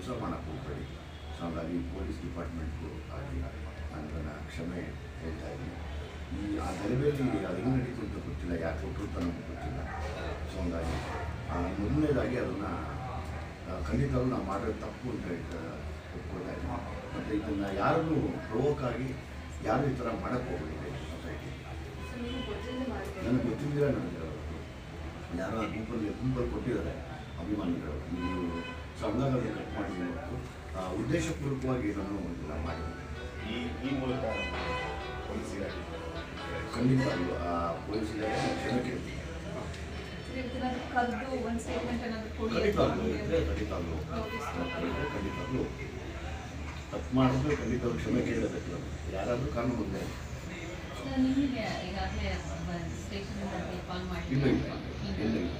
ಕೆಲಸ ಮಾಡೋಕ್ಕೆ ಹೋಗ್ಬೇಡಿ ಸೊ ಹಾಗಾಗಿ ಪೊಲೀಸ್ ಡಿಪಾರ್ಟ್ಮೆಂಟ್ಗೂ ಆಗಲಿ ನನ್ನ ಕ್ಷಮೆ ಹೇಳ್ತಾ ಇದ್ದೀನಿ ಈ ಆ ಗಲಭೆಯಲ್ಲಿ ಅದು ಹೆಂಗೆ ನಡೀತು ಅಂತ ಗೊತ್ತಿಲ್ಲ ಯಾಕೆ ಕೊಟ್ಟರು ಅಂತ ನಮ್ಗೆ ಗೊತ್ತಿಲ್ಲ ಸೊ ಹಂಗಾಗಿ ಆ, ಮೊದಲನೇದಾಗಿ ಅದನ್ನು ಖಂಡಿತವಾಗ್ಲೂ ನಾವು ಮಾಡೋದು ತಪ್ಪು ಅಂತ ಹೇಳ್ತಾ ಒಪ್ಕೊಳ್ತಾ ಇದ್ದೀನಿ ಮತ್ತು ಇದನ್ನು ಯಾರನ್ನು ಪ್ರವೋಕ್ ಆಗಿ ಯಾರು ಈ ಥರ ಮಾಡೋಕ್ಕೆ ಹೋಗಬೇಡಿ ಸೊಸೈಟಿ ನನಗೆ ಗೊತ್ತಿದ್ದಿಲ್ಲ ನನಗೆ ಯಾರೋ ಆ ಗುಂಪಲ್ಲಿ ಗುಂಪಲ್ಲಿ ಕೊಟ್ಟಿದ್ದಾರೆ ಅಭಿಮಾನಿಗಳು ನೀವು ಸೊ ಹಂಗಾಗಿ ಅದನ್ನು ಕಟ್ ಮಾಡಿದ್ದೀನಿ ಮತ್ತು ಆ, ಉದ್ದೇಶಪೂರ್ವಕವಾಗಿ ನಾನು ಇದನ್ನು ಮಾಡಿದ್ದೀನಿ ಈ ಈ ಮೂಲಕ ಪೊಲೀಸ್ ಇಲಾಖೆ ಖಂಡಿತ ಆ ಪೊಲೀಸ್ ಇಲಾಖೆ ಕ್ಷಮೆ ಕೇಳ್ತೀನಿ ಕದ್ದು ಒಂದು ಸ್ಟೇಟ್ಮೆಂಟ್ ಏನಾದರೂ ಕೊಡಿ ಖಂಡಿತವಾಗ್ಲೂ ಇದ್ರೆ ಖಂಡಿತವಾಗ್ಲೂ ಮಕ್ಕಳಿದ್ರೆ ಖಂಡಿತವಾಗ್ಲೂ ತಪ್ಪು ಮಾಡಿದ್ರೆ ಖಂಡಿತವಾಗ್ಲೂ ಕ್ಷಮೆ ಕೇಳಬೇಕು ನಾವು. ಯಾರಾದರೂ ಕಾನೂನು ಮುಂದೆ ನಿಮಗೆ ಈಗಾಗಲೇ ಸ್ಟೇಷನ್ ಕಾಲ್ ಮಾಡಿ ಇಲ್ಲ ಇಲ್ಲ ಇಲ್ಲ ಇಲ್ಲ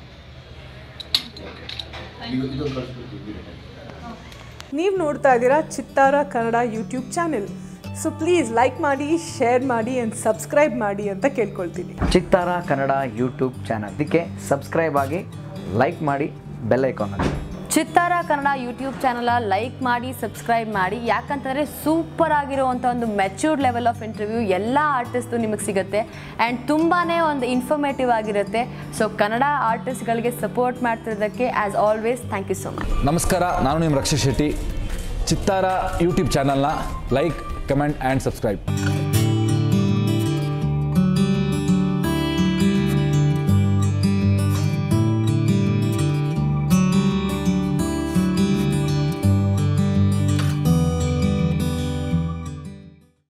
ಓಕೆ ಇದು ಇದೊಂದು ಕಳಿಸ್ಬೇಕು ಇಮಿಡಿಯೇಟ್ ನೀವು ನೋಡ್ತಾ ಇದ್ದೀರಾ Chittara Kannada YouTube channel so please like ಮಾಡಿ ಶೇರ್ ಮಾಡಿ ಆ್ಯಂಡ್ ಸಬ್ಸ್ಕ್ರೈಬ್ ಮಾಡಿ ಅಂತ ಕೇಳ್ಕೊಳ್ತೀನಿ ಚಿತ್ತಾರ ಕನ್ನಡ ಯೂಟ್ಯೂಬ್ ಚಾನಲ್ ಇದಕ್ಕೆ ಸಬ್ಸ್ಕ್ರೈಬ್ ಆಗಿ ಲೈಕ್ ಮಾಡಿ ಬೆಲ್ ಐಕಾನಲ್ಲಿ Chittara Kannada YouTube channel like ಮಾಡಿ ಸಬ್ಸ್ಕ್ರೈಬ್ ಮಾಡಿ ಯಾಕಂತಂದರೆ ಸೂಪರ್ ಆಗಿರುವಂಥ ಒಂದು ಮೆಚ್ಯೂರ್ಡ್ ಲೆವೆಲ್ ಆಫ್ ಇಂಟರ್ವ್ಯೂ ಎಲ್ಲ ಆರ್ಟಿಸ್ಟು ನಿಮಗೆ ಸಿಗುತ್ತೆ ಆ್ಯಂಡ್ ತುಂಬಾ ಒಂದು ಇನ್ಫಾರ್ಮೇಟಿವ್ ಆಗಿರುತ್ತೆ ಸೊ ಕನ್ನಡ ಆರ್ಟಿಸ್ಟ್ಗಳಿಗೆ ಸಪೋರ್ಟ್ ಮಾಡ್ತಿರೋದಕ್ಕೆ as always thank you so much ನಮಸ್ಕಾರ ನಾನು ನಿಮ್ಮ ರಕ್ಷಿತ್ ಶೆಟ್ಟಿ ಚಿತ್ತಾರ ಯೂಟ್ಯೂಬ್ ಚಾನಲ್ನ ಲೈಕ್ ಕಮೆಂಟ್ ಆ್ಯಂಡ್ ಸಬ್ಸ್ಕ್ರೈಬ್